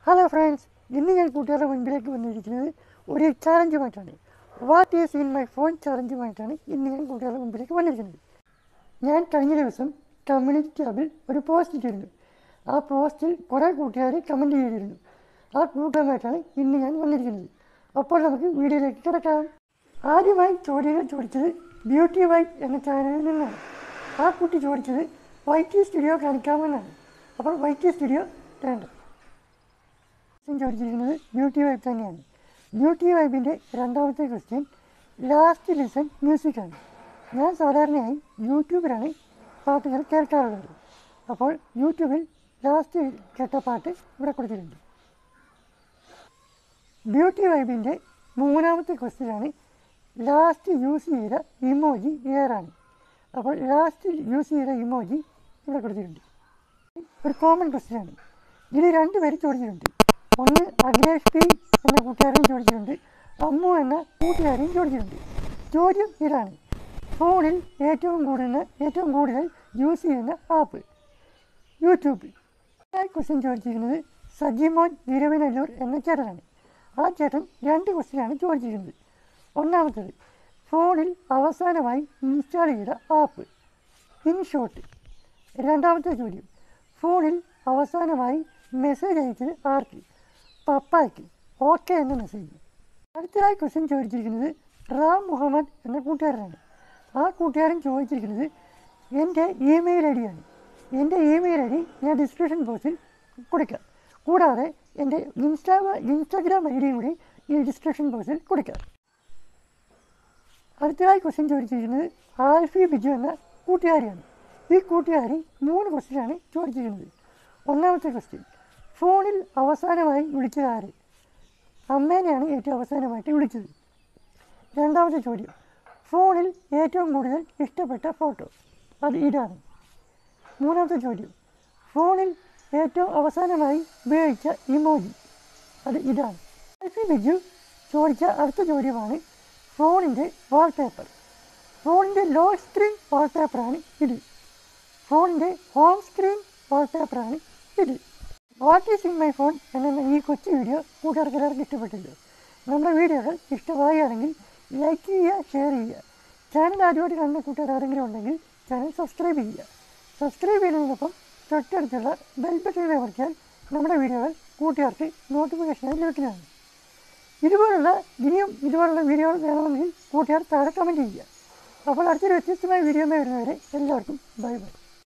hello friends ഇന്ന് ഞാൻ കൂട്ടുകാരുടെ മുൻപിലേക്ക് വന്നിരിക്കുന്നത് ഒരു ചാലഞ്ചുമായിട്ടാണ് what is in my phone ചാലഞ്ചുമായിട്ടാണ് ഇന്ന് ഞാൻ കൂട്ടുകാരുടെ മുൻപിലേക്ക് വന്നിരിക്കുന്നത് ഞാൻ കഴിഞ്ഞ ദിവസം കമ്മ്യൂണിറ്റി ടാബിൽ ഒരു പോസ്റ്റ് ഇട്ടിരുന്നു ആ പോസ്റ്റിൽ കുറേ കൂട്ടുകാർ കമൻറ്റ് ചെയ്തിരുന്നു ആ കൂട്ടമായിട്ടാണ് ഇന്ന് ഞാൻ വന്നിരിക്കുന്നത് അപ്പോൾ നമുക്ക് വീഡിയോയിലേക്ക് കിടക്കാം ആദ്യമായി ചോദ്യങ്ങൾ ചോദിച്ചത് ബ്യൂട്ടി വൈബ് എന്ന ചാനലിൽ നിന്നാണ് ആ കുട്ടി ചോദിച്ചത് വൈറ്റ് സ്റ്റുഡിയോ കാണിക്കാമെന്നാണ് അപ്പോൾ വൈറ്റ് സ്റ്റുഡിയോ വേണ്ട ക്വസ്റ്റ്യൻ ചോദിച്ചിരിക്കുന്നത് ബ്യൂട്ടി വൈബ് തന്നെയാണ് ബ്യൂട്ടി വൈബിൻ്റെ രണ്ടാമത്തെ ക്വസ്റ്റ്യൻ ലാസ്റ്റ് ലിസൺ മ്യൂസിക്കാണ് ഞാൻ സാധാരണയായി യൂട്യൂബിലാണ് പാട്ടുകൾ കേൾക്കാറുള്ളത് അപ്പോൾ യൂട്യൂബിൽ ലാസ്റ്റ് കേട്ട പാട്ട് ഇവിടെ കൊടുത്തിട്ടുണ്ട് ബ്യൂട്ടി വൈബിൻ്റെ മൂന്നാമത്തെ ക്വസ്റ്റ്യനാണ് ലാസ്റ്റ് യൂസ് ചെയ്ത ഇമോജി ഏതാണ് അപ്പോൾ ലാസ്റ്റ് യൂസ് ചെയ്ത ഇമോജി ഇവിടെ കൊടുത്തിട്ടുണ്ട് ഒരു കോമൺ ക്വസ്റ്റ്യനാണ് ഇതിൽ രണ്ട് പേര് ചോദിച്ചിട്ടുണ്ട് ഒന്ന് അഖിലേഷ് പി എന്ന കൂട്ടുകാരനും ചോദിച്ചിട്ടുണ്ട് അമ്മു എന്ന കൂട്ടുകാരനും ചോദിച്ചിട്ടുണ്ട് ചോദ്യം ഇതാണ് ഫോണിൽ ഏറ്റവും കൂടുതൽ ഏറ്റവും കൂടുതൽ യൂസ് ചെയ്യുന്ന ആപ്പ് യൂട്യൂബ് ക്വസ്റ്റ്യൻ ചോദിച്ചിരിക്കുന്നത് സജിമോൻ നിരവനല്ലൂർ എന്ന ചേട്ടനാണ് ആ ചേട്ടൻ രണ്ട് ക്വസ്റ്റ്യനാണ് ചോദിച്ചിരിക്കുന്നത് ഒന്നാമത്തത് ഫോണിൽ അവസാനമായി ഇൻസ്റ്റാൾ ചെയ്ത ആപ്പ് ഇൻ ഷോർട്ട് രണ്ടാമത്തെ ചോദ്യം ഫോണിൽ അവസാനമായി മെസ്സേജ് അയച്ചത് ആർക്ക് പപ്പായ്ക്ക് ഓക്കെ എന്ന മെസ്സേജ് അടുത്തതായി ക്വസ്റ്റ്യൻ ചോദിച്ചിരിക്കുന്നത് റാം മുഹമ്മദ് എന്ന കൂട്ടുകാരനാണ് ആ കൂട്ടുകാരൻ ചോദിച്ചിരിക്കുന്നത് എൻ്റെ ഇമെയിൽ ഐ ഡിയാണ് എൻ്റെ ഇമെയിൽ ഐ ഡി ഞാൻ ഡിസ്ക്രിപ്ഷൻ ബോക്സിൽ കൊടുക്കാം കൂടാതെ എൻ്റെ ഇൻസ്റ്റാ ഇൻസ്റ്റാഗ്രാം ഐ ഡിയും കൂടി ഈ ഡിസ്ക്രിപ്ഷൻ ബോക്സിൽ കൊടുക്കാം അടുത്തതായി ക്വസ്റ്റ്യൻ ചോദിച്ചിരിക്കുന്നത് ആൽഫി ബിജു എന്ന കൂട്ടുകാരിയാണ് ഈ കൂട്ടുകാരി മൂന്ന് ക്വസ്റ്റ്യനാണ് ചോദിച്ചിരിക്കുന്നത് ഒന്നാമത്തെ ക്വസ്റ്റ്യൻ ഫോണിൽ അവസാനമായി വിളിച്ചത് ആര് അമ്മേനെയാണ് ഏറ്റവും അവസാനമായിട്ട് വിളിച്ചത് രണ്ടാമത്തെ ചോദ്യം ഫോണിൽ ഏറ്റവും കൂടുതൽ ഇഷ്ടപ്പെട്ട ഫോട്ടോ അത് ഇതാണ് മൂന്നാമത്തെ ചോദ്യം ഫോണിൽ ഏറ്റവും അവസാനമായി ഉപയോഗിച്ച ഇമോജി അത് ഇതാണ് ആൽഫി ബിജു ചോദിച്ച അടുത്ത ചോദ്യമാണ് ഫോണിൻ്റെ വാൾപേപ്പർ ഫോണിൻ്റെ ലോ സ്ക്രീൻ വാൾപേപ്പറാണ് ഇത് ഫോണിൻ്റെ ഹോം സ്ക്രീൻ വാൾപേപ്പറാണ് ഇത് what is in my phone എന്ന ഈ കൊച്ചു വീഡിയോ കൂട്ടുകാർക്ക് എല്ലാവർക്കും ഇഷ്ടപ്പെട്ടില്ലോ നമ്മുടെ വീഡിയോകൾ ഇഷ്ടമാവുകയാണെങ്കിൽ ലൈക്ക് ചെയ്യുക ഷെയർ ചെയ്യുക ചാനൽ ആദ്യമായിട്ട് കാണുന്ന കൂട്ടുകാർ ആരെങ്കിലും ഉണ്ടെങ്കിൽ ചാനൽ സബ്സ്ക്രൈബ് ചെയ്യുക സബ്സ്ക്രൈബ് ചെയ്യുന്നതിനൊപ്പം തൊട്ടടുത്തുള്ള ബെൽ ബട്ടൺ അമർത്തിയാൽ നമ്മുടെ വീഡിയോകൾ കൂട്ടുകാർക്ക് നോട്ടിഫിക്കേഷനായി ലഭിക്കുന്നതാണ് ഇതുപോലുള്ള ഇനിയും ഇതുപോലുള്ള വീഡിയോകൾ വേണമെങ്കിൽ കൂട്ടുകാർ താഴെ കമൻറ്റ് ചെയ്യുക അപ്പോൾ അടുത്തൊരു വ്യത്യസ്തമായ വീഡിയോ വരുന്നവരെ എല്ലാവർക്കും ബൈ ബൈ